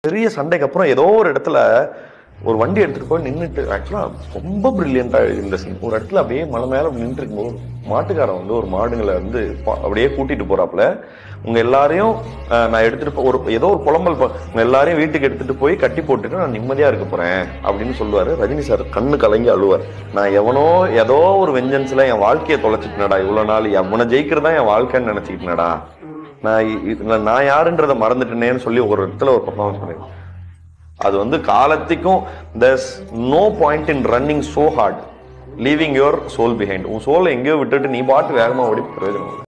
பெரிய சண்டைக்கு அப்புறம் ஏதோ ஒரு இடத்துல ஒரு வண்டி எடுத்துட்டு போய் நின்றுட்டு ஆக்சுவலா ரொம்ப பிரில்லியண்டா இந்த சீன் ஒரு இடத்துல அப்படியே மலை மேல நின்று இருக்கும்போது மாட்டுக்காரன் வந்து ஒரு மாடுங்களை வந்து பா- அப்படியே கூட்டிட்டு போறாப்புல உங்க எல்லாரையும் அஹ், நான் எடுத்துட்டு போ- ஒரு ஏதோ ஒரு புலம்பல் ப- உங்க எல்லாரையும் வீட்டுக்கு எடுத்துட்டு போய் கட்டி போட்டுட்டு நான் நிம்மதியா இருக்க போறேன் அப்படின்னு சொல்லுவாரு ரஜினி சார் கண்ணு கலங்கி அழுவார் நான் எவனோ ஏதோ ஒரு வெஞ்சன்ஸ்ல என் வாழ்க்கையை தொலைச்சிட்டனடா இவ்வளவு நாள் எவனை ஜெயிக்கிறதா என் வாழ்க்கைன்னு நினைச்சுக்கிட்டனடா நான் இ- இதுல நான் யாருன்றதை மறந்துட்டேனேன்னு சொல்லி ஒரு இடத்துல ஒரு பர்ஃபார்மன்ஸ் பண்ணிருக்கேன் அது வந்து காலத்திக்கும் there's no point in running so hard leaving your soul behind உன் சோலை எங்கேயோ விட்டுட்டு நீ பாட்டு வேகமா ஓடி பிரயோஜனம் இல்லை.